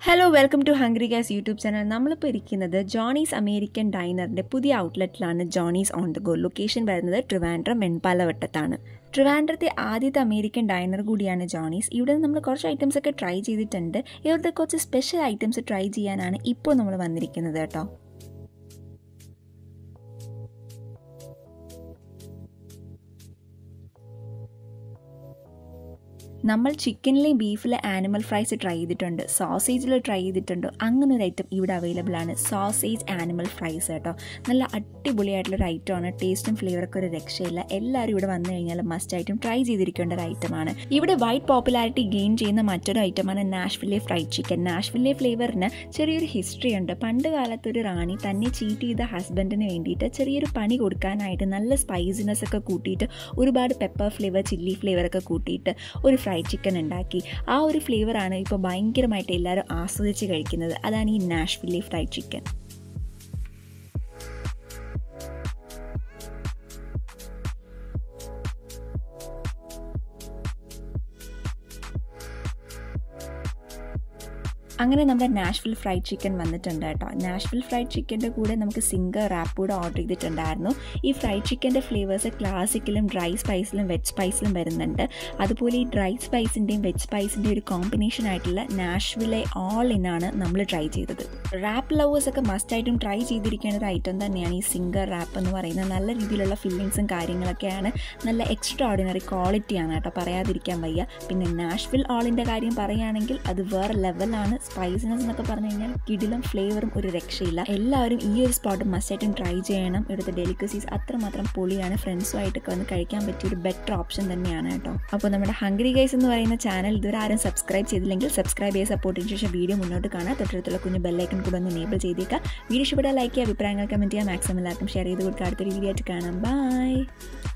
hello welcome to hungry gas YouTube channel നമ്മളിപ്പോൾ ഇരിക്കുന്നത് Johnny's American ഡൈനറിൻ്റെ പുതിയ ഔട്ട്ലെറ്റിലാണ് Johnny's on the go location വരുന്നത് ട്രിവാൻഡ്രം വെൺപാലവട്ടത്താണ് ട്രിവാൻഡ്രത്തെ ആദ്യത്തെ അമേരിക്കൻ ഡൈനർ കൂടിയാണ് ജോണീസ് ഇവിടെ നമ്മൾ കുറച്ച് ഐറ്റംസ് ഒക്കെ ട്രൈ ചെയ്തിട്ടുണ്ട് ഇവിടുത്തെ കുറച്ച് സ്പെഷ്യൽ ഐറ്റംസ് ട്രൈ ചെയ്യാനാണ് ഇപ്പോൾ നമ്മൾ വന്നിരിക്കുന്നത് കേട്ടോ നമ്മൾ ചിക്കനിലെ ബീഫിലെ ആനിമൽ ഫ്രൈസ് ട്രൈ ചെയ്തിട്ടുണ്ട് സോസേജിൽ ട്രൈ ചെയ്തിട്ടുണ്ട് അങ്ങനെ ഒരു ഐറ്റം ഇവിടെ അവൈലബിൾ ആണ് സോസേജ് ആനിമൽ ഫ്രൈസ് കേട്ടോ നല്ല അടിപൊളിയായിട്ടുള്ളൊരു ഐറ്റമാണ് ടേസ്റ്റും ഫ്ലേവറൊക്കെ ഒരു രക്ഷയില്ല എല്ലാവരും ഇവിടെ വന്നു കഴിഞ്ഞാൽ മസ്റ്റ് ആയിട്ടും ട്രൈ ചെയ്തിരിക്കേണ്ട ഒരു ഐറ്റമാണ് ഇവിടെ വൈറ്റ് പോപ്പുലാരിറ്റി ഗെയിൻ ചെയ്യുന്ന മറ്റൊരു ഐറ്റമാണ് നാഷ്വില്ലെ ഫ്രൈഡ് ചിക്കൻ നാഷ്വില്ലെ ഫ്ലേവറിന് ചെറിയൊരു ഹിസ്റ്ററി ഉണ്ട് പണ്ട് കാലത്ത് ഒരു റാണി തന്നെ ചീറ്റ് ചെയ്ത ഹസ്ബൻഡിന് വേണ്ടിയിട്ട് ചെറിയൊരു പണി കൊടുക്കാനായിട്ട് നല്ല സ്പൈസിനെസ് ഒക്കെ കൂട്ടിയിട്ട് ഒരുപാട് പെപ്പർ ഫ്ലേവർ ചില്ലി ഫ്ലേവർ ഒക്കെ കൂട്ടിയിട്ട് ഒരു ഫ്രൈഡ് ചിക്കൻ ഉണ്ടാക്കി ആ ഒരു ഫ്ലേവറാണ് ഇപ്പോൾ ഭയങ്കരമായിട്ട് എല്ലാവരും ആസ്വദിച്ച് കഴിക്കുന്നത് അതാണ് ഈ നാഷ്വില്ലി ഫ്രൈഡ് ചിക്കൻ അങ്ങനെ നമ്മുടെ നാഷ്വിൽ ഫ്രൈഡ് ചിക്കൻ വന്നിട്ടുണ്ട് കേട്ടോ നാഷ്വിൽ ഫ്രൈഡ് ചിക്കൻ്റെ കൂടെ നമുക്ക് സിംഗർ റാപ്പ് കൂടെ ഓർഡർ ചെയ്തിട്ടുണ്ടായിരുന്നു ഈ ഫ്രൈഡ് ചിക്കൻ്റെ ഫ്ലേവേഴ്സ് ക്ലാസിക്കലും ഡ്രൈ സ്പൈസിലും വെജ് സ്പൈസിലും വരുന്നുണ്ട് അതുപോലെ ഈ ഡ്രൈ സ്പൈസിൻ്റെയും വെജ് സ്പൈസിൻ്റെയും ഒരു കോമ്പിനേഷൻ ആയിട്ടുള്ള നാഷ്വിലെ ഓൾ ഇൻ ആണ് നമ്മൾ ട്രൈ ചെയ്തത് റാപ്പ് ലവേഴ്സ് ഒക്കെ മസ്റ്റായിട്ടും ട്രൈ ചെയ്തിരിക്കേണ്ട ഒരു ഐറ്റം തന്നെയാണ് ഈ സിംഗർ റാപ്പ് എന്ന് പറയുന്നത് നല്ല രീതിയിലുള്ള ഫില്ലിങ്സും കാര്യങ്ങളൊക്കെയാണ് നല്ല എക്സ്ട്രാ ഓർഡിനറി ക്വാളിറ്റിയാണ് കേട്ടോ പറയാതിരിക്കാൻ വയ്യ പിന്നെ നാഷ്വിൽ ഓളിൻ്റെ കാര്യം പറയുകയാണെങ്കിൽ അത് വേറെ ലെവലാണ് സ്പൈസിനെസ് എന്നൊക്കെ പറഞ്ഞു കഴിഞ്ഞാൽ കിടിലും ഫ്ലേവറും ഒരു രക്ഷയില്ല എല്ലാവരും ഈ ഒരു സ്പോട്ട് മസ്റ്റായിട്ടും ട്രൈ ചെയ്യണം ഇവിടുത്തെ ഡെലിക്കസീസ് അത്രമാത്രം പൊളിയാണ് ഫ്രണ്ട്സുമായിട്ടൊക്കെ വന്ന് കഴിക്കാൻ പറ്റിയ ഒരു ബെറ്റർ ഓപ്ഷൻ തന്നെയാണ് കേട്ടോ അപ്പോൾ നമ്മുടെ ഹംഗ്രി ഗൈസ് എന്ന് പറയുന്ന ചാനൽ ഇതുവരെ ആരും സബ്സ്ക്രൈബ് ചെയ്തില്ലെങ്കിൽ സബ്സ്ക്രൈബ് ചെയ്ത് സപ്പോർട്ടിന് ശേഷം വീഡിയോ മുന്നോട്ട് കാണാം തൊട്ടടുത്തുള്ള കുഞ്ഞ് ബെല്ലൈക്കൺ കൂടെ ഒന്ന് എനേബിൾ ചെയ്തേക്കാം വീഡിയോ ഇഷ്ടപ്പെട്ടാൽ ലൈക്ക് ചെയ്യുക അഭിപ്രായങ്ങൾ കമൻറ്റ് ചെയ്യുക മാക്സിമം എല്ലാവർക്കും ഷെയർ ചെയ്ത് കൊടുക്കുക അടുത്തൊരു വീഡിയോ ആയിട്ട് കാണാം ബൈ